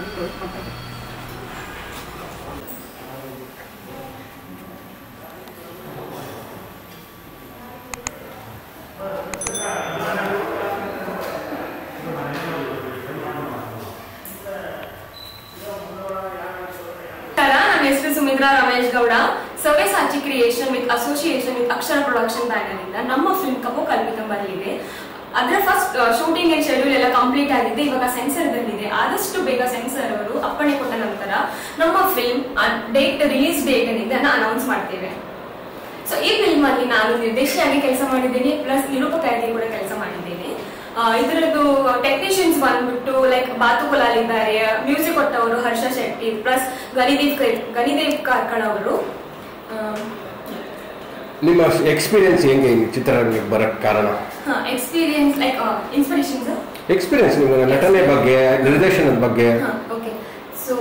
ನಮಸ್ಕಾರ ನನ್ನ ಹೆಸರು Sumithra Ramesh Gowda Savyasachi creation with association with Akshara production banner ಇಂದ ನಮ್ಮ ಫಿಲ್ಮ್ ಕಪು ಕಲ್ಪಿತ ಬರಲಿದೆ ಅದರ ಫಸ್ಟ್ ಶೂಟಿಂಗ್ ಶೆಡ್ಯೂಲ್ ಎಲ್ಲ ಕಂಪ್ಲೀಟ್ ಆಗಿದೆ ಇವಾಗ ಸೆನ್ಸರ್ ಬಂದಿದೆ ಆದಷ್ಟು ಬೇಗ ಸೆನ್ಸರ್ ಅವರು ಅಪ್ಪಣೆ ಕೊಟ್ಟ ನಂತರ ನಮ್ಮ ಫಿಲ್ಮ್ ಡೇಟ್ ರಿಲೀಸ್ ಡೇಟ್ ಏನಿದೆ ಅನ್ನ ಅನೌನ್ಸ್ ಮಾಡ್ತೇವೆ ಸೊ ಈ ಫಿಲ್ಮ್ ಅಲ್ಲಿ ನಾನು ನಿರ್ದೇಶಿಯಾಗಿ ಕೆಲಸ ಮಾಡಿದ್ದೀನಿ ಪ್ಲಸ್ ನಿರೂಪಕಿಯಾಗಿ ಕೂಡ ಕೆಲಸ ಮಾಡಿದ್ದೀನಿ ಆ, ಇದರದ್ದು ಟೆಕ್ನಿಷಿಯನ್ಸ್ ಬಂದ್ಬಿಟ್ಟು ಲೈಕ್ ಬಾತು ಕುಲಾಲ್ ಇದ್ದಾರೆ ಮ್ಯೂಸಿಕ್ ಕೊಟ್ಟವರು ಹರ್ಷ ಶೆಟ್ಟಿ ಪ್ಲಸ್ ಗಣಿದೇವ್ ಕೈ- ಗಣಿದೇವ್ ಕಾರ್ಕಳ ಅವರು ನಿಮ್ಮ ಎಕ್ಸ್ಪೀರಿಯನ್ಸ್ ಹೆಂಗೆ ಈ ಚಿತ್ರರಂಗಕ್ಕೆ ಬರಕ್ಕೆ ಕಾರಣ ಎಕ್ಸ್ಪೀರಿಯನ್ಸ್ ಲೈಕ್ ಇನ್ಸ್ಪಿರೇಷನ್ಸ್ ಎಕ್ಸ್ಪೀರಿಯನ್ಸ್ ನಿಮ್ಮ ನಟನೆ ಬಗ್ಗೆ ನಿರ್ದೇಶನದ ಬಗ್ಗೆ ಓಕೆ ಸೊ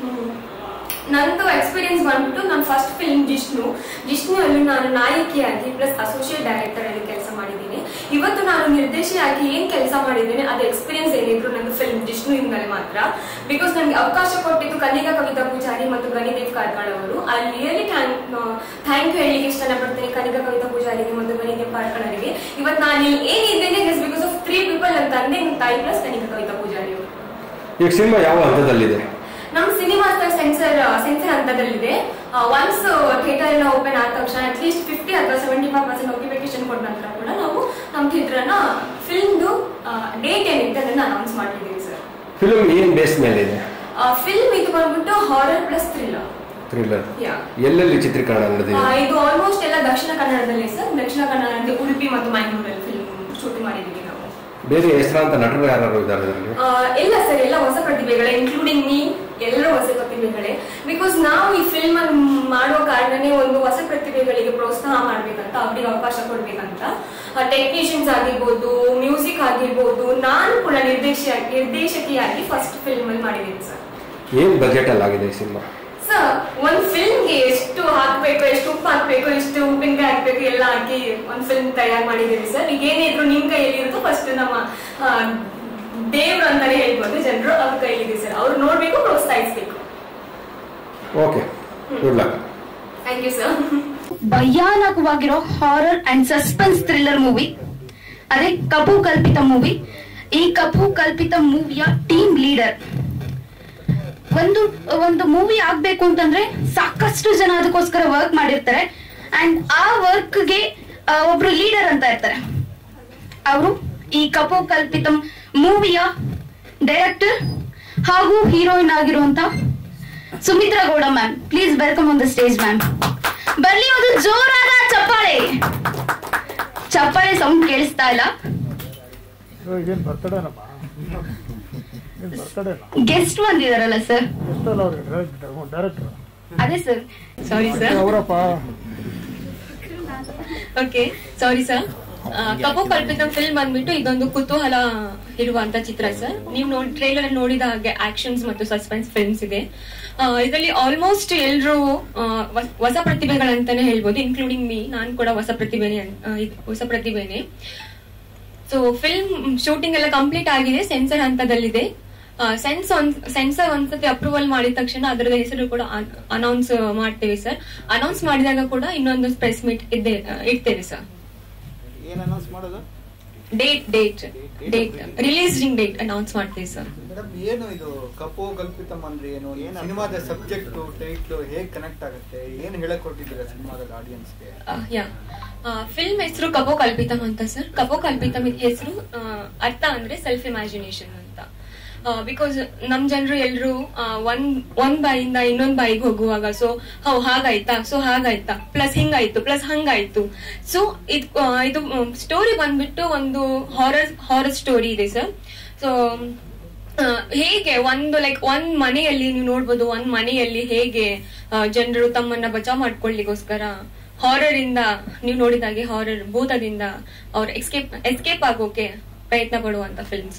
ನಂದು ಎಕ್ಸ್ಪೀರಿಯನ್ಸ್ ಬಂದ್ಬಿಟ್ಟು ನನ್ನ ಫಸ್ಟ್ ಫಿಲ್ಮ್ ಜಿಷ್ಣು ಜಿಷ್ಣು ಅಲ್ಲಿ ನಾನು ನಾಯಕಿಯಾಗಿ ಪ್ಲಸ್ ಅಸೋಸಿಯೇಟ್ ಡೈರೆಕ್ಟರ್ ಅಲ್ಲಿ ಕೆಲಸ ಮಾಡಿದ್ದೀನಿ ಇವತ್ತು ನಾನು ನಿರ್ದೇಶಿಯಾಗಿ ಏನ್ ಕೆಲಸ ಮಾಡಿದ್ದೀನಿ ಅದು ಎಕ್ಸ್ಪೀರಿಯನ್ಸ್ ಏನಿದ್ರು ನನ್ನ ಫಿಲ್ಮ್ ಜಿಷ್ಣು ಇಂದಲೇ ಮಾತ್ರ ಬಿಕಾಸ್ ನನಗೆ ಅವಕಾಶ ಕೊಟ್ಟಿದ್ದು ಕನ್ನಿಕಾ ಕವಿತಾ ಪೂಜಾರಿ ಮತ್ತು ಗಣಿದೇವ್ ಕಾರ್ಕಳ್ ಅವರು ಐ ರಿಯಲಿ ಥ್ಯಾಂಕ್ ಯು ಹೇಳಲಿಕ್ಕೆ ಇಷ್ಟಪಡ್ತೀನಿ ಕನ್ನಿಕಾ ಕವಿತಾ ಪೂಜಾರಿಗೆ ಮತ್ತು ಗಣಿದೇವ್ ಕಾರ್ಕಳ್ ಅವರಿಗೆ ಇವತ್ತು ನಾನು ಇಲ್ಲಿ ಏನಿದ್ದೇನೆ is because of three people ನನ್ನ ತಂದೆ ನನ್ನ ತಾಯಿ ಪ್ಲಸ್ ಕನ್ನಿಕಾ ಕವಿತಾ ಪೂಜಾರಿ ಅವರು ಈಗ ಸಿನಿಮಾ ಯಾವ ಹಂತದಲ್ಲಿದೆ ನಮ್ಮ ಸಿನಿಮಾ ಸೆನ್ಸರ್ ಸೆನ್ಸರ್ ಹಂತದಲ್ಲಿದೆ ಒನ್ಸ್ ಥಿಯೇಟರ್ ಎಲ್ಲ ಓಪನ್ ಆದ ತಕ್ಷಣ ಅಟ್ಲೀಸ್ಟ್ ಫಿಫ್ಟಿ ಅಥವಾ ಸೆವೆಂಟಿ ಫೈವ್ ಪರ್ಸೆಂಟ್ ನೋಟಿಫಿಕೇಶನ್ ಕೊಟ್ಟ ನಂತರ ಕೂಡ ನಾವು ನಮ್ಮ ಥಿಯೇಟರ್ನ ಫಿಲ್ಮ್ದು ಡೇಟ್ ಏನಿದೆ ಅದನ್ನ ಅನೌನ್ಸ್ ಮಾಡಿದ್ದೀವಿ ಸರ್ ಫಿಲ್ಮ್ ಏನ್ ಬೇಸ್ ಮೇಲೆ ಇದೆ ಫಿಲ್ಮ್ ಇದು ಬಂದ್ಬಿಟ್ಟು ಹಾರರ್ ಪ್ಲಸ್ ಥ್ರಿಲ್ಲರ್ ಥ್ರಿಲ್ಲರ್ ಯಾ ಎಲ್ಲೆಲ್ಲಿ ಚಿತ್ರೀಕರಣ ನಡೆದಿದೆ ಇದು ಆಲ್ಮೋಸ್ಟ್ ಎಲ್ಲ ದಕ್ಷಿಣ ಕನ್ನಡದಲ್ಲಿ ಸರ್ ದಕ್ಷಿಣ ಕನ್ನಡದಲ್ಲಿ ಉಡುಪಿ ಮತ್ತು ಮೈಸೂರಲ್ಲಿ ಫಿಲ್ಮ್ ಶೂಟಿಂಗ್ ಮಾಡಿದ್ದೀವಿ ನಾವು ಬೇರೆ ಹೆಸರಾಂತ ನಟರು ಯಾರು ಇದ್ದಾರೆ ಅದರಲ್ಲಿ ಆ, ಇಲ್ಲ ಸರ್ ಎಲ್ಲ ಹೊಸ ಪ್ರತಿಭೆಗಳೇ ಇನ್ಕ್ಲೂಡಿಂಗ್ ಮೀ ಎಲ್ಲರೂ ಹೊಸ ಪ್ರತಿಭೆಗಳೇ ಬಿಕಾಸ್ ನಾವು ಈ ಫಿಲ್ಮ್ ಅನ್ನು ಮಾಡೋ ಕಾರಣನೇ ಒಂದು ಹೊಸ ಪ್ರತಿಭೆಗಳಿಗೆ ಪ್ರೋತ್ಸಾಹ ಮಾಡ್ಬೇಕಂತ ಅವ್ರಿಗೆ ಅವಕಾಶ ಕೊಡ್ಬೇಕಂತ ಟೆಕ್ನಿಷಿಯನ್ಸ್ ಆಗಿರ್ಬೋದು ಮ್ಯೂಸಿಕ್ ಆಗಿರ್ಬೋದು ನಾನು ಕೂಡ ನಿರ್ದೇಶಕ ನಿರ್ದೇಶಕಿಯಾಗಿ ಫಸ್ಟ್ ಫಿಲ್ಮ್ ಅಲ್ಲಿ ಮಾಡಿದ್ದೀನಿ ಸರ್ ಏನ್ ಬಜೆಟ್ ಅಲ್ಲಿ ಆಗಿದೆ ಈ ಸಿನಿಮಾ ಸರ್ ಒಂದ್ ಫಿಲ್ಮ್ಗೆ ಎಷ್ಟು ಹಾಕ್ಬೇಕು ಎಷ್ಟು ಉಪ್ಪು ಹಾಕ್ಬೇಕು ಎಷ್ಟು ಉಪ್ಪಿನಕಾಯಿ ಹಾಕ್ಬೇಕು ಎಲ್ಲ ಹಾಕಿ ಒಂದ್ ಫಿಲ್ಮ್ ತಯಾರು ಮಾಡಿದ್ದೀವಿ ಸರ್ ಈಗ ಏನೇ ಇದ್ರು ನಿಮ್ ಕೈಯಲ್ಲಿ ಇರೋದು ಫಸ್ಟ್ ನಮ್ಮ ಆ, ದೇವ್ರು ಅಂತಾನೆ ಹೇಳ್ಬೋದು ಜನರು ಅವ್ರ ಕೈಲಿದೆ ಸರ್ ಅವ್ರು ನೋಡ್ಬೇಕು ಪ್ರೋತ್ಸಾಹಿಸ್ಬೇಕು okay good luck thank you sir ಭಯಾನಕವಾಗಿರೋ horror and suspense thriller movie ಅದೇ ಕಪು ಕಲ್ಪಿತ ಮೂವಿ ಈ ಕಪು ಕಲ್ಪಿತ ಮೂವಿಯ ಟೀಮ್ ಲೀಡರ್ ಒಂದು ಒಂದು ಮೂವಿ ಆಗ್ಬೇಕು ಅಂತಂದ್ರೆ ಸಾಕಷ್ಟು ಜನ ಅದಕ್ಕೋಸ್ಕರ ವರ್ಕ್ ಮಾಡಿರ್ತಾರೆ ಅಂಡ್ ಆ ವರ್ಕ್ಗೆ ಒಬ್ರು ಲೀಡರ್ ಅಂತ ಇರ್ತಾರೆ ಅವರು ಈ ಕಪು ಕಲ್ಪಿತ ಮೂವಿಯ ಡೈರೆಕ್ಟರ್ ಹಾಗೂ ಹೀರೋಯಿನ್ ಆಗಿರುವಂತ Sumithra Gowda ma'am please welcome on the stage ma'am ಬರ್ಲಿ ಒಂದು ಜೋರಾದ ಚಪ್ಪಾಳೆ ಚಪ್ಪಾಳೆ ಸೌಂಡ್ ಕೇಳಿಸ್ತಾ ಇಲ್ಲ ಇದೇನು ಬರ್ತಡೇನಪ್ಪ ಏನು ಬರ್ತಡೇನ ಗೆಸ್ಟ್ ಬಂದಿದಾರಲ್ಲ ಸರ್ ಎಷ್ಟಲ್ಲ ಅವ್ರಿಗೆ ಡೈರೆಕ್ಟರ್ ಡೈರೆಕ್ಟರ್ ಅದೇ ಸರ್ ಸಾರಿ ಸರ್ ಅವರಪ್ಪ okay sorry sir Kapu Kalpitha film ಬಂದ್ಬಿಟ್ಟು ಇದೊಂದು ಕುತೂಹಲ ಇರುವಂತ ಚಿತ್ರ ಸರ್ ನೀವು ನೋಡಿ ಟ್ರೈಲರ್ ನೋಡಿದ ಹಾಗೆ ಆಕ್ಷನ್ಸ್ ಮತ್ತು ಸಸ್ಪೆನ್ಸ್ ಫಿಲ್ಮ್ಸ್ ಇದೆ ಇದರಲ್ಲಿ ಆಲ್ಮೋಸ್ಟ್ ಎಲ್ರು ಆ, ಹೊಸ- ಹೊಸ ಪ್ರತಿಭೆಗಳಂತಾನೆ ಹೇಳ್ಬೋದು ಇನ್ಕ್ಲೂಡಿಂಗ್ ಮೀ ನಾನು ಕೂಡ ಹೊಸ ಪ್ರತಿಭೆನೆ ಅನ್- ಆ, ಇದ್- ಹೊಸ ಪ್ರತಿಭೆನೆ ಸೊ ಫಿಲ್ಮ್ ಶೂಟಿಂಗ್ ಎಲ್ಲ ಕಂಪ್ಲೀಟ್ ಆಗಿದೆ ಸೆನ್ಸರ್ ಹಂತದಲ್ಲಿದೆ ಸೆನ್ಸ್ ಸೆನ್ಸರ್ ಒಂದ್ಸತಿ ಅಪ್ರೂವಲ್ ಮಾಡಿದ ತಕ್ಷಣ ಅದರ ಹೆಸರು ಕೂಡ ಅನೌನ್ಸ್ ಮಾಡ್ತೇವೆ ಸರ್ ಅನೌನ್ಸ್ ಮಾಡಿದಾಗ ಕೂಡ ಇನ್ನೊಂದು ಪ್ರೆಸ್ ಮೀಟ್ ಇದ್ದೇ ಆ, ಇಡ್ತೇವೆ ಸರ್ ಏನ್ ಅನೌನ್ಸ್ ಮಾಡೋದು date date date releasing date announce ಮಾಡ್ತೀವಿ ಸರ್ ಮೇಡಮ್ ಏನು ಇದು ಕಪ್ಪು ಕಲ್ಪಿತಮ್ ಅಂದ್ರೆ ಏನು ಏನು ಸಿನಿಮಾದ ಸಬ್ಜೆಕ್ಟ್ ಟೈಟ್ಲು ಹೇಗ್ ಕನೆಕ್ಟ್ ಆಗುತ್ತೆ ಏನ್ ಹೇಳಕ್ ಹೊರಟಿದ್ದೀರಾ ಸಿನಿಮಾದಲ್ಲಿ ಆಡಿಯನ್ಸ್ಗೆ ಯಾ ಫಿಲ್ಮ್ ಹೆಸರು ಕಪೋ ಕಲ್ಪಿತಂ ಅಂತ ಸರ್ ಕಪೋ ಕಲ್ಪಿತಂ ಹೆಸರು ಅರ್ಥ ಅಂದ್ರೆ ಸೆಲ್ಫ್ ಇಮ್ಯಾಜಿನೇಷನ್ ಅಂತ ಬಿಕಾಸ್ ನಮ್ ಜನರು ಎಲ್ರು ಒಂದ್ ಒಂದ್ ಬಾಯಿಂದ ಇನ್ನೊಂದ್ ಬಾಯಿಗೆ ಹೋಗುವಾಗ ಸೊ ಹೌ ಹಾಗಾಯ್ತಾ ಸೊ ಹಾಗಾಯ್ತಾ ಪ್ಲಸ್ ಹಿಂಗಾಯ್ತು ಪ್ಲಸ್ ಹಂಗಾಯ್ತು ಸೊ ಇದು ಸ್ಟೋರಿ ಬಂದ್ಬಿಟ್ಟು ಒಂದು ಹಾರರ್ ಹಾರರ್ ಸ್ಟೋರಿ ಇದೆ ಸರ್ ಸೊ ಹೇಗೆ ಒಂದು ಲೈಕ್ ಒಂದ್ ಮನೆಯಲ್ಲಿ ನೀವು ನೋಡ್ಬೋದು ಒಂದ್ ಮನೆಯಲ್ಲಿ ಹೇಗೆ ಜನರು ತಮ್ಮನ್ನ ಬಚಾವ್ ಮಾಡ್ಕೊಳ್ಳಿಕ್ಕೋಸ್ಕರ ಹಾರರ್ ಇಂದ ನೀವು ನೋಡಿದಾಗೆ ಹಾರರ್ ಭೂತದಿಂದ ಅವ್ರ ಎಸ್ಕೇಪ್ ಎಸ್ಕೇಪ್ ಆಗೋಕೆ ಪ್ರಯತ್ನ ಪಡುವಂತ ಫಿಲ್ಮ್ಸ್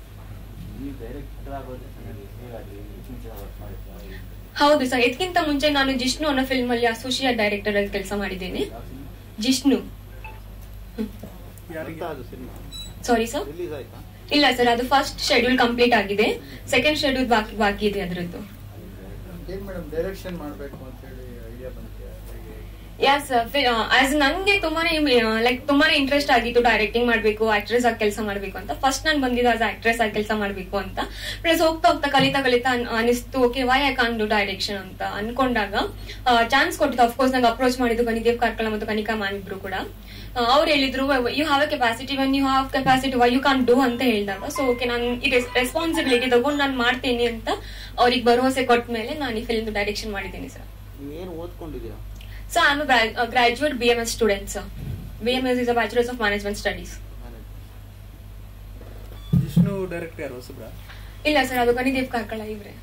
ಹೌದು ಸರ್ ಇದಕ್ಕಿಂತ ಮುಂಚೆ ನಾನು ಜಿಷ್ಣು ಅನ್ನೋ ಫಿಲ್ಮ್ ಅಲ್ಲಿ ಅಸೋಸಿಯೇಟ್ ಡೈರೆಕ್ಟರ್ ಆಗಿ ಕೆಲಸ ಮಾಡಿದ್ದೇನೆ ಜಿಷ್ಣು ಅರ್ಥ ಅದು ಸಿನಿಮಾ ಸಾರಿ ಸರ್ ರಿಲೀಸ್ ಆಯ್ತಾ ಇಲ್ಲ ಸರ್ ಅದು ಫಸ್ಟ್ ಶೆಡ್ಯೂಲ್ ಕಂಪ್ಲೀಟ್ ಆಗಿದೆ ಸೆಕೆಂಡ್ ಶೆಡ್ಯೂಲ್ ಬಾಕಿ ಬಾಕಿ ಇದೆ ಅದರದ್ದು ಏನ್ ಮೇಡಮ್ ಡೈರೆಕ್ಷನ್ ಮಾಡ್ಬೇಕು ಅಂತ ಹೇಳಿ ಐಡಿಯಾ ಬಂತೆ ಹೇಗೆ? ಯಾಸ್ ಆಸ್ ನಂಗೆ ತುಂಬಾನೇ ಲೈಕ್ ತುಂಬಾನೇ ಇಂಟ್ರೆಸ್ಟ್ ಆಗಿತ್ತು ಡೈರೆಕ್ಟಿಂಗ್ ಮಾಡ್ಬೇಕು ಆಕ್ಟ್ರೆಸ್ ಆಗಿ ಕೆಲಸ ಮಾಡ್ಬೇಕು ಅಂತ ಫಸ್ಟ್ ನಾನು ಬಂದಿದ್ದು ಆಸ್ ಆಕ್ಟ್ರೆಸ್ ಆಗಿ ಕೆಲಸ ಮಾಡ್ಬೇಕು ಅಂತ ಪ್ಲಸ್ ಹೋಗ್ತಾ ಹೋಗ್ತಾ ಕಲಿತಾ ಕಲಿತಾ ಅನ್- ಅನಿಸ್ತು okay why I can't do direction ಅಂತ ಅನ್ಕೊಂಡಾಗ ಚಾನ್ಸ್ ಕೊಟ್ಟಿದ್ದು ಅಫ್ಕೋರ್ಸ್ ನಂಗೆ ಅಪ್ರೋಚ್ ಮಾಡಿದ್ದು ಗಣಿದೇವ್ ಕಾರ್ಕಳ ಮತ್ತು ಕನಿಕಾ ಮ್ಯಾಮ್ ಇಬ್ರು ಕೂಡ ಅವ್ರು ಹೇಳಿದ್ರು you have a capacity one you have capacity why you can't do ಅಂತ ಹೇಳಿದಾಗ ಸೊ ಓಕೆ ನಾನು ಈ ರೆಸ್ಪಾನ್ಸಿಬಿಲಿಟಿ ತಗೊಂಡು ನಾನು ಮಾಡ್ತೀನಿ ಅಂತ ಅವ್ರಿಗೆ ಭರವಸೆ ಕೊಟ್ಟ ಮೇಲೆ ನಾನು ಈ ಫಿಲ್ಮ್ ಡೈರೆಕ್ಷನ್ ಮಾಡಿದ್ದೀನಿ ಸರ್ ನೀವೇನು ಓದ್ಕೊಂಡಿದ್ದೀರಾ So I'm a gra- a graduate BMS student, sir. BMS is a Bachelor's of Management Studies. Vishnu director ಯಾರು ಹೊಸಬ್ರ ಇಲ್ಲ ಸರ್ ಅದು ಗಣಿದೇವ್ ಕಾರ್ಕಳ ಇವ್ರೆ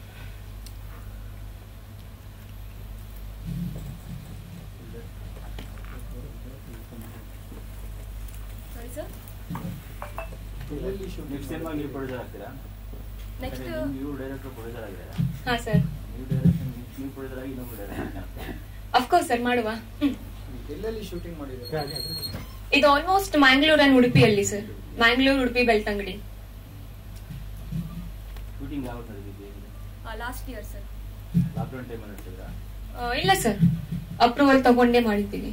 Sorry, sir? ಎಲ್ಲೆಲ್ಲಿ shooting ನೆಕ್ಸ್ಟ್ ಸಿನಿಮಾ ನೀವು ಪ್ರೊಡ್ಯೂಸರ್ ಆಗ್ತೀರಾ Next, ಅದೇ ನೀವು ಡೈರೆಕ್ಟರ್ ಪ್ರೊಡ್ಯೂಸರ್ ಆಗಿದ್ದೀರಾ ಹಾ ಸರ್ ನೀವು ಡೈರೆಕ್ಷನ್ ನೀವು ಪ್ರೊಡ್ಯೂಸರ್ ಆಗಿ ಇನ್ನೊಬ್ರು ಡೈರೆಕ್ಷನ್ ಅಫ್ಕೋರ್ಸ್ ಸರ್ ಮಾಡುವ ಹ್ಮ್. ಎಲ್ಲೆಲ್ಲಿ ಶೂಟಿಂಗ್ ಮಾಡಿದ್ದಾರೆ ಇದು ಆಲ್ಮೋಸ್ಟ್ ಮ್ಯಾಂಗ್ಳೂರ್ ಅಂಡ್ ಉಡುಪಿಯಲ್ಲಿ ಸರ್ ಮ್ಯಾಂಗ್ಳೂರ್ ಉಡುಪಿ ಬೆಳ್ತಂಗಡಿ ಶೂಟಿಂಗ್ ಯಾವತ್ತು ನಡೆದಿದೆ ಲಾಸ್ಟ್ ಇಯರ್ ಸರ್ ಲಾಕ್ಡೌನ್ ಟೈಮಲ್ಲಿ ನಡೆಸಿದ್ರಾ ಇಲ್ಲ ಸರ್ ಅಪ್ರೂವಲ್ ತಗೊಂಡೇ ಮಾಡಿದ್ದೀವಿ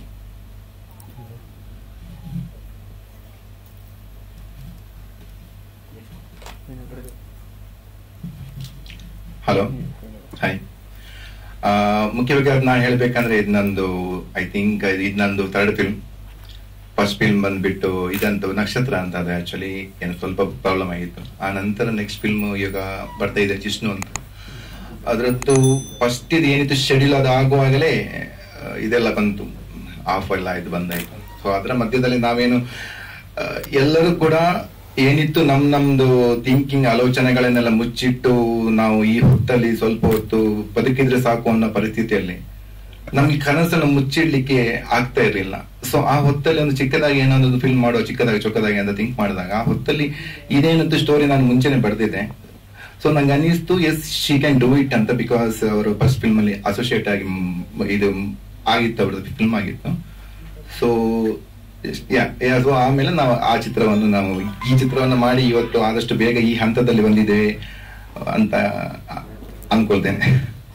ಹಲೋ ಹಾಯ್ ಮುಖ್ಯವಾಗಿ ನಾನು ಹೇಳ್ಬೇಕಂದ್ರೆ ಇದು ನಂದು ಐ ಥಿಂಕ್ ಇದು ನಂದು ಥರ್ಡ್ ಫಿಲ್ಮ್ ಫಸ್ಟ್ ಫಿಲ್ಮ್ ಬಂದ್ಬಿಟ್ಟು ಇದಂತೂ ನಕ್ಷತ್ರ ಅಂತ ಅದು ಆಕ್ಚುಲಿ ಏನು ಸ್ವಲ್ಪ ಪ್ರಾಬ್ಲಮ್ ಆಗಿತ್ತು ಆ ನಂತರ ನೆಕ್ಸ್ಟ್ ಫಿಲ್ಮ್ ಈಗ ಬರ್ತಾ ಇದೆ ಜಿಷ್ಣು ಅಂತ ಅದರದ್ದು ಫಸ್ಟ್ ಇದು ಏನಿತ್ತು ಶೆಡ್ಯೂಲ್ ಅದು ಆಗುವಾಗಲೇ ಆ, ಇದೆಲ್ಲ ಬಂತು ಆಫ್ ಎಲ್ಲ ಇದು ಬಂದಾಯ್ತು ಸೊ ಅದರ ಮಧ್ಯದಲ್ಲಿ ನಾವೇನು ಆ, ಎಲ್ಲರೂ ಕೂಡ ಏನಿತ್ತು ನಮ್ ನಮ್ದು ಥಿಂಕಿಂಗ್ ಆಲೋಚನೆಗಳನ್ನೆಲ್ಲ ಮುಚ್ಚಿಟ್ಟು ನಾವು ಈ ಹೊತ್ತಲ್ಲಿ ಸ್ವಲ್ಪ ಹೊತ್ತು ಬದುಕಿದ್ರೆ ಸಾಕು ಅನ್ನೋ ಪರಿಸ್ಥಿತಿಯಲ್ಲಿ ನಮ್ಗೆ ಕನಸನ್ನು ಮುಚ್ಚಿಡ್ಲಿಕ್ಕೆ ಆಗ್ತಾ ಇರಲಿಲ್ಲ ಸೊ ಆ ಹೊತ್ತಲ್ಲಿ ಒಂದು ಚಿಕ್ಕದಾಗಿ ಏನೊಂದು ಫಿಲ್ಮ್ ಮಾಡೋ ಚಿಕ್ಕದಾಗಿ ಚೊಕ್ಕದಾಗಿ ಅಂತ ಥಿಂಕ್ ಮಾಡಿದಾಗ ಆ ಹೊತ್ತಲ್ಲಿ ಇದೇನಂತ ಸ್ಟೋರಿ ನಾನು ಮುಂಚೆನೆ ಬರೆದಿದ್ದೆ ಸೊ ನಂಗೆ ಅನಿಸ್ತು yes she can do it ಅಂತ ಬಿಕಾಸ್ ಅವರು ಫಸ್ಟ್ ಫಿಲ್ಮ್ ಅಲ್ಲಿ ಅಸೋಸಿಯೇಟ್ ಆಗಿ ಮ್, ಇದು ಆಗಿತ್ತು ಅವ್ರದ್ದು ಫಿಲ್ಮ್ ಆಗಿತ್ತು ಸೊ ಸೊ ಆಮೇಲೆ ನಾವು ಆ ಚಿತ್ರವನ್ನು ನಾವು ಈ ಚಿತ್ರವನ್ನು ಮಾಡಿ ಇವತ್ತು ಆದಷ್ಟು ಬೇಗ ಈ ಹಂತದಲ್ಲಿ ಬಂದಿದ್ದೇವೆ ಅಂತ ಅನ್ಕೊಳ್ತೇನೆ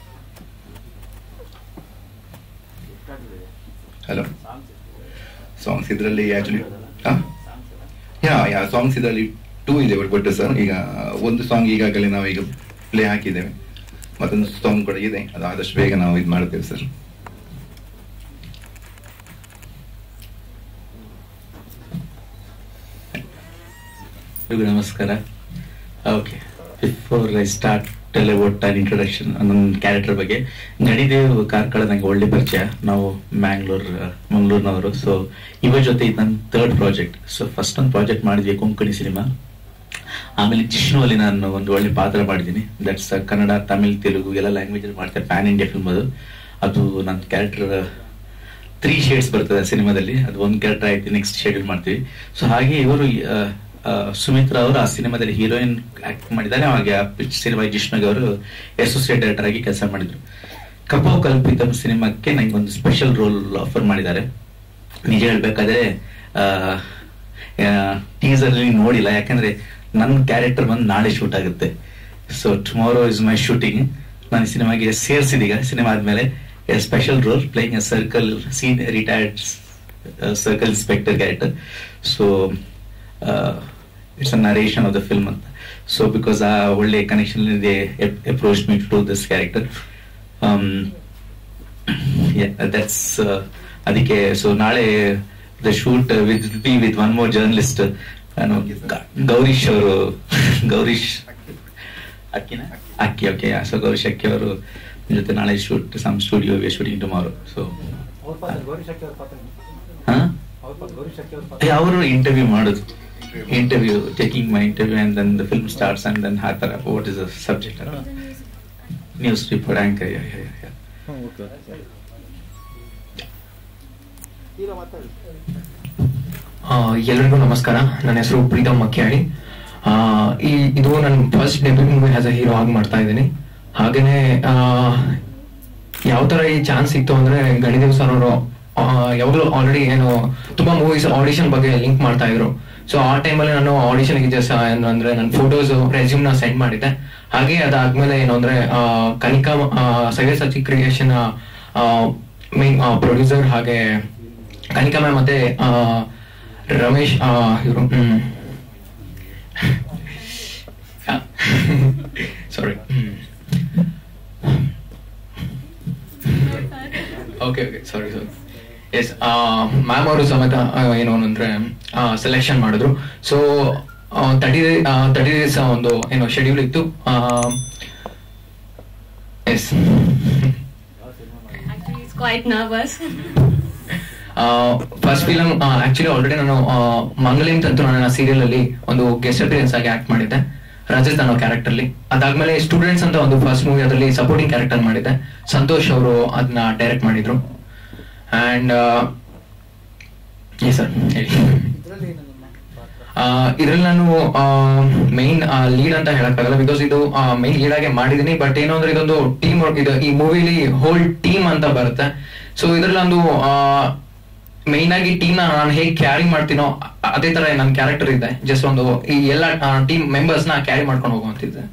ಎಷ್ಟಾಗಿದೆ ಹಲೋ ಸಾಂಗ್ಸ್ ಸಾಂಗ್ಸ್ ಇದರಲ್ಲಿ ಆಕ್ಚುಲಿ ಯಾ ಯಾ ಸಾಂಗ್ಸ್ ಇದರಲ್ಲಿ ಟೂ ಇದೆ ಬಟ್ ಸರ್ ಈಗ ಒಂದು ಸಾಂಗ್ ಈಗಾಗಲೇ ನಾವು ಈಗ ಪ್ಲೇ ಹಾಕಿದ್ದೇವೆ ಮತ್ತೊಂದು ಸಾಂಗ್ ಕೂಡ ಇದೆ ಅದು ಆದಷ್ಟು ಬೇಗ ನಾವು ಇದು ಮಾಡ್ತೇವೆ ಸರ್ ಎಲ್ರಿಗೂ ನಮಸ್ಕಾರ okay before I start tell about an introduction ನನ್ನ ಕ್ಯಾರೆಕ್ಟರ್ ಬಗ್ಗೆ ಗಣಿದೇವ್ ಕಾರ್ಕಳ ನಂಗೆ ಒಳ್ಳೆ ಪರಿಚಯ ನಾವು ಮ್ಯಾಂಗ್ಳೂರ್ ಮಂಗಳೂರಿನವರು ಸೊ ಇವ ಜೊತೆ ಇದು ನನ್ನ ಥರ್ಡ್ ಪ್ರಾಜೆಕ್ಟ್ ಸೊ ಫಸ್ಟ್ ಒಂದು ಪ್ರಾಜೆಕ್ಟ್ ಮಾಡಿದ್ವಿ ಕೊಂಕಣಿ ಸಿನಿಮಾ ಆಮೇಲೆ ಜಿಷ್ಣು ಅಲ್ಲಿ ನಾನು ಒಂದು ಒಳ್ಳೆ ಪಾತ್ರ ಮಾಡಿದ್ದೀನಿ ದಟ್ಸ್ ಕನ್ನಡ ತಮಿಳ್ ತೆಲುಗು ಎಲ್ಲ ಲ್ಯಾಂಗ್ವೇಜ್ ಅಲ್ಲಿ ಮಾಡ್ತಾರೆ ಪ್ಯಾನ್ ಇಂಡಿಯಾ ಫಿಲ್ಮ್ ಅದು ಅದು ನನ್ನ ಕ್ಯಾರೆಕ್ಟರ್ ತ್ರೀ ಶೇಡ್ಸ್ ಬರ್ತದೆ ಸಿನಿಮಾದಲ್ಲಿ ಅದು ಒಂದು ಕ್ಯಾರೆಕ್ಟರ್ ಆಯ್ತು ನೆಕ್ಸ್ಟ್ ಶೆಡ್ಯೂಲ್ ಮಾಡ್ತೀವಿ ಸೊ ಹಾಗೆ ಇವರು ಆ, ಆ, ಸುಮಿತ್ರಾ ಅವರು ಆ ಸಿನಿಮಾದಲ್ಲಿ ಹೀರೋಯಿನ್ ಆಕ್ಟ್ ಮಾಡಿದ್ದಾರೆ ಹಾಗೆ ಆ ಸಿನಿಮಾ ಜಿಷ್ಣುಗೆ ಅವರು ಅಸೋಸಿಯೇಟ್ ಡೈರೆಕ್ಟರ್ ಆಗಿ ಕೆಲಸ ಮಾಡಿದ್ರು ಕಪೋ ಕಲ್ಪಿತಂ ಸಿನಿಮಾಕ್ಕೆ ನಂಗೆ ಒಂದು ಸ್ಪೆಷಲ್ ರೋಲ್ ಆಫರ್ ಮಾಡಿದ್ದಾರೆ ನಿಜ ಹೇಳ್ಬೇಕಾದ್ರೆ ಟೀಸರ್ ಅಲ್ಲಿ ನೋಡಿಲ್ಲ ಯಾಕಂದ್ರೆ ನನ್ನ ಕ್ಯಾರೆಕ್ಟರ್ ಬಂದು ನಾಳೆ ಶೂಟ್ ಆಗುತ್ತೆ so tomorrow is my shooting ನಾನು ಸಿನಿಮಾಗೆ ಸೇರಿಸಿದೀಗ ಸಿನಿಮಾ ಆದ್ಮೇಲೆ a special role playing a circle scene retired circle inspector character so it's a narration of the film ಅಂತ ಸೊ ಬಿಕಾಸ್ ಆ ಒಳ್ಳೆ ಕನೆಕ್ಷನ್ ಇದೆ approach me to this character that's ಅದಕ್ಕೆ so ನಾಳೆ the shoot with B with one more journalist ನಾನು ಗ- ಗೌರೀಶ್ ಅವರು ಗೌರೀಶ್ ಅಕ್ಕಿನ ಅಕ್ಕಿ ಓಕೆ ಸೊ ಗೌರೀಶ್ ಅಕ್ಕಿ ಅವರು ಜೊತೆ ನಾಳೆ shoot some studio we shooting tomorrow so ಅವರು ಇಂಟರ್ವ್ಯೂ ಮಾಡೋದು interview taking my interview and then the film starts and then ಆ ಥರ what is the subject news report anchor hero ಮಾತಾಡಿ ಆ, ಎಲ್ರಿಗೂ ನಮಸ್ಕಾರ ನನ್ನ ಹೆಸರು ಪ್ರೀತಮ್ ಮಕ್ಯಾಡಿ ಆ, ಈ ಇದು ನನ್ನ first debut movie as a hero ಆಗಿ ಮಾಡ್ತಾ ಇದ್ದೀನಿ ಹಾಗೇನೆ ಆ, ಯಾವ ತರ ಈ ಚಾನ್ಸ್ ಸಿಕ್ತು ಅಂದ್ರೆ ಗಣಿದೇವ್ ಸರ್ ಅವರು ಯಾವಾಗಲೂ ಆಲ್ರೆಡಿ ಏನು ತುಂಬಾ ಮೂವೀಸ್ ಆಡಿಷನ್ ಬಗ್ಗೆ ಲಿಂಕ್ ಮಾಡ್ತಾ ಇದ್ರು ಸೊ ಆ ಟೈಮಲ್ಲಿ ನಾನು ಆಡಿಷನ್ಗೆ ಜಸ್ಟ್ ಏನು ಅಂದ್ರೆ ನನ್ನ ಫೋಟೋಸ್ ರೆಸ್ಯೂಮ್ ನ ಸೆಂಡ್ ಮಾಡಿದ್ದೆ ಹಾಗೆ ಅದಾದ್ಮೇಲೆ ಏನು ಅಂದ್ರೆ ಆ, Kanika Savya Sachi creation main producer ಹಾಗೆ ಕನಿಕಾ ಮ್ಯಾಮ್ ಮತ್ತೆ ಆ, ರಮೇಶ್ ಇವರು sorry okay okay sorry sorry yes ma'am ಅವರು ಸಮೇತ ಆ, ಏನು ಅಂದ್ರೆ ಸೆಲೆಕ್ಷನ್ ಮಾಡಿದ್ರು ಸೊ ತರ್ಟಿ ತರ್ಟಿ ಡೇಸ್ ಒಂದು ಏನು ಶೆಡ್ಯೂಲ್ ಇತ್ತು yes Actually, it's quite nervous. First film actually already ನಾನು ಮಂಗಲಿಂ ತಂತು ನನ್ನ ಸೀರಿಯಲ್ ಅಲ್ಲಿ ಒಂದು ಗೆಸ್ಟ್ ಅಪಿಯರೆನ್ಸ್ ಆಗಿ ಆಕ್ಟ್ ಮಾಡಿದ್ದೆ ರಜತ್ ಅನ್ನೋ ಕ್ಯಾರೆಕ್ಟರ್ ಅಲ್ಲಿ ಅದಾದ್ಮೇಲೆ ಸ್ಟೂಡೆಂಟ್ಸ್ ಅಂತ ಒಂದು ಫಸ್ಟ್ ಮೂವಿ ಅದರಲ್ಲಿ ಸಪೋರ್ಟಿಂಗ್ ಕ್ಯಾರೆಕ್ಟರ್ ಮಾಡಿದ್ದೆ ಸಂತೋಷ್ ಅವರು ಅದನ್ನ ಡೈರೆಕ್ಟ್ ಮಾಡಿದ್ರು ಅಂಡ್ ಸರ್ ಹೇಳಿ ಇದರಲ್ಲಿ ಏನು ನಿಮ್ಮ ಪಾತ್ರ ಇದ್ರಲ್ಲಿ ನಾನು ಮೈನ್ ಲೀಡ್ ಅಂತ ಹೇಳಕ್ಕಾಗಲ್ಲ ಬಿಕಾಸ್ ಇದು ಮೈನ್ ಲೀಡ್ ಆಗಿ ಮಾಡಿದೀನಿ ಬಟ್ ಏನು ಅಂದ್ರೆ ಇದೊಂದು ಟೀಮ್ ಇದು ಈ ಮೂವಿಲಿ ಹೋಲ್ ಟೀಮ್ ಅಂತ ಬರುತ್ತೆ ಸೊ ಇದ್ರಲ್ಲಿ ಒಂದು ಮೈನ್ ಆಗಿ ಟೀಮ್ ನಾನು ಹೇಗೆ ಕ್ಯಾರಿ ಮಾಡ್ತೀನೋ ಅ- ಅದೇ ತರ ನನ್ನ ಕ್ಯಾರೆಕ್ಟರ್ ಇದೆ ಜಸ್ಟ್ ಒಂದು ಈ ಎಲ್ಲ ಟೀಮ್ ಮೆಂಬರ್ಸ್ ನ ಕ್ಯಾರಿ ಮಾಡ್ಕೊಂಡು ಹೋಗುವಂತಿದ್ದೆ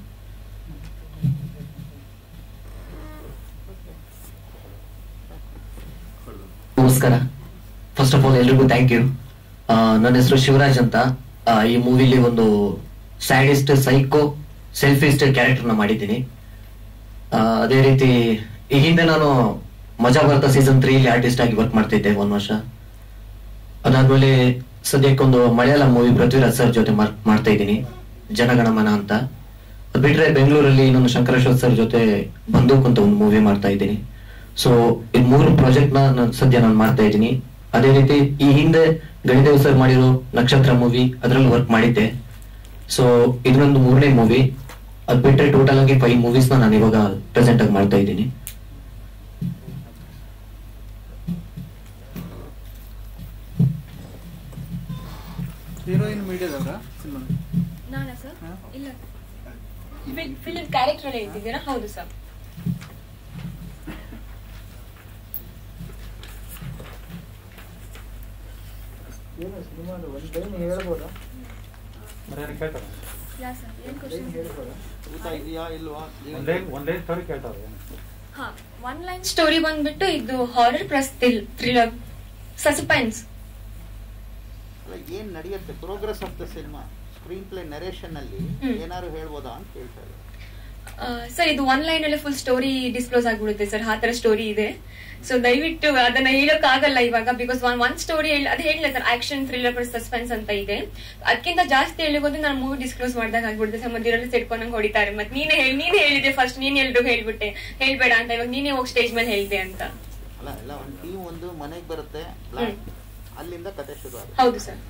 ನಮಸ್ಕಾರ ಫಸ್ಟ್ ಆಫ್ ಆಲ್ ಎಲ್ರಿಗೂ ಥ್ಯಾಂಕ್ ಯು ನನ್ನ ಹೆಸರು ಶಿವರಾಜ್ ಅಂತ ಆ, ಈ ಮೂವಿಲಿ ಒಂದು ಸ್ಯಾಡಿಸ್ಟ್ ಸೈಕೋ ಸೆಲ್ಫಿಸ್ಟ್ ಕ್ಯಾರೆಕ್ಟರ್ನ ಮಾಡಿದ್ದೀನಿ ಆ, ಅದೇ ರೀತಿ ಈ ಹಿಂದೆ ನಾನು Maja Bharata season three artist ಆಗಿ ವರ್ಕ್ ಮಾಡ್ತಿದ್ದೆ ಒಂದ್ ವರ್ಷ ಅದಾದ್ಮೇಲೆ ಸದ್ಯಕ್ಕೊಂದು ಮಲಯಾಳಂ ಮೂವಿ ಪೃಥ್ವಿರಾಜ್ ಸರ್ ಜೊತೆ ಮಾರ್- ಮಾಡ್ತಾ ಇದ್ದೀನಿ ಜನಗಣಮನ ಅಂತ ಅದ್ ಬಿಟ್ರೆ ಬೆಂಗಳೂರಲ್ಲಿ ಇನ್ನೊಂದು ಶಂಕರೇಶ್ವರ್ ಸರ್ ಜೊತೆ ಬಂದೂಕ್ ಅಂತ ಒಂದು ಮೂವಿ ಮಾಡ್ತಾ ಇದ್ದೀನಿ ಸೊ ಈ ಮೂರು ಪ್ರಾಜೆಕ್ಟ್ ನ ನಾನ್ ಸದ್ಯ ನಾನು ಮಾಡ್ತಾ ಇದ್ದೀನಿ ಅದೇ ರೀತಿ ಈ ಹಿಂದೆ ಗಣಿದೇವ್ ಸರ್ ಮಾಡಿರೋ ನಕ್ಷತ್ರ ಮೂವಿ ಅದ್ರಲ್ಲಿ ವರ್ಕ್ ಮಾಡಿದ್ದೆ ಸೊ ಇದನ್ನೊಂದು ಮೂರನೇ ಮೂವಿ ಅದ್ ಬಿಟ್ರೆ ಟೋಟಲ್ ಆಗಿ ಫೈವ್ ಮೂವೀಸ್ ನಾನು ಇವಾಗ ಪ್ರೆಸೆಂಟ್ ಆಗಿ ಮಾಡ್ತಾ ಇದ್ದೀನಿ ಹೀರೋಯಿನ್ ಮೀಡಿಯಾದವರ ಸಿನಿಮಾ ನಾನಾ ಸರ್ ಇಲ್ಲ ಫಿಲ್ಮ್ ಕ್ಯಾರೆಕ್ಟರ್ ಹೇಳ್ತಿದ್ದೀರಾ ಹೌದು ಸರ್ ಏನು ಸಿನಿಮಾದ ಒಂದು ಲೈನ್ ಹೇಳ್ಬೋದಾ ಕೇಳ್ತಾರೆ ಯಾ ಸರ್ ಏನ್ ಲೈನ್ ಕ್ವಶನ್ ಹೇಳ್ಬೋದಾ ಊಟ ಇದೆಯಾ ಇಲ್ವಾ ಒಂದೇ ಒಂದೇ ಸ್ಟೋರಿ ಕೇಳ್ತಾರೆ ಏನು ಹಾ ಒನ್ ಲೈನ್ ಸ್ಟೋರಿ ಬಂದ್ಬಿಟ್ಟು ಇದು ಹಾರರ್ ಪ್ಲಸ್ ಥ್ರಿಲ್ಲರ್ ಸಸ್ಪೆನ್ಸ್ ಅಲ್ಲ ಏನ್ ನಡೆಯುತ್ತೆ progress of the cinema screenplay narration ಅಲ್ಲಿ ಹ್ಮ್. ಏನಾದ್ರು ಹೇಳ್ಬೋದಾ ಅಂತ ಕೇಳ್ತಾ ಇದ್ದಾರೆ ಸರ್ ಇದು ಒನ್ ಲೈನ್ ಅಲ್ಲಿ ಫುಲ್ ಸ್ಟೋರಿ ಡಿಸ್ಕ್ಲೋಸ್ ಆಗ್ಬಿಡುತ್ತೆ ಸರ್ ಆ ತರ ಸ್ಟೋರಿ ಇದೆ ಸೊ ದಯವಿಟ್ಟು ಅದನ್ನ ಹೇಳಕ್ ಆಗಲ್ಲ ಇವಾಗ ಬಿಕಾಸ್ ಒನ್ ಒನ್ ಸ್ಟೋರಿ ಅದು ಹೇಳಿಲ್ಲ sir action thriller plus suspense ಅಂತ ಇದೆ ಅದಕ್ಕಿಂತ ಜಾಸ್ತಿ ಹೇಳಿಗೋದು ನಾನು ಮೂವಿ ಡಿಸ್ಕ್ಲೋಸ್ ಮಾಡ್ದಾಗ ಆಗ್ಬಿಡುತ್ತೆ ಸರ್ ಮತ್ತೆ ಇರೋದು ಸೆಟ್ಕೊಂಡಂಗ್ ಹೊಡಿತಾರೆ ಮತ್ತೆ ನೀನೇ ಹೇಳಿ ನೀನೇ ಹೇಳಿದೆ ಫಸ್ಟ್ ನೀನ್ ಎಲ್ರಿಗೂ ಹೇಳ್ಬಿಟ್ಟೆ ಹೇಳ್ಬೇಡ ಅಂತ ಇವಾಗ ನೀನೇ ಹೋಗಿ ಸ್ಟೇಜ್ ಮೇಲೆ ಹೇಳಿದೆ ಅಂತ ಅಲ್ಲ ಎಲ್ಲ ಒಂದು ಟೀಮ್ ಒಂದು ಮನೆಗೆ ಬರುತ್ತೆ ಪ್ಲಾನ್ ಅಲ್ಲಿಂದ ಕತೆ ಶುರು ಆಗುತ್ತೆ ಹೌದು ಸರ್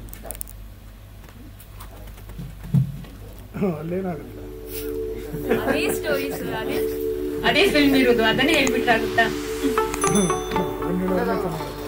ಅಲ್ಲೇನಾಗುತ್ತೆ ಅದೇ ಸ್ಟೋರಿ ಸರ್ ಅದೇ ಅದೇ ಫಿಲ್ಮ್ ಇರೋದು ಅದನ್ನೇ ಹೇಳ್ಬಿಟ್ರಾಗುತ್ತಾ ಅದನ್ನ ಹೇಳೋದೇ ಚೆನ್ನಾಗಿದೆ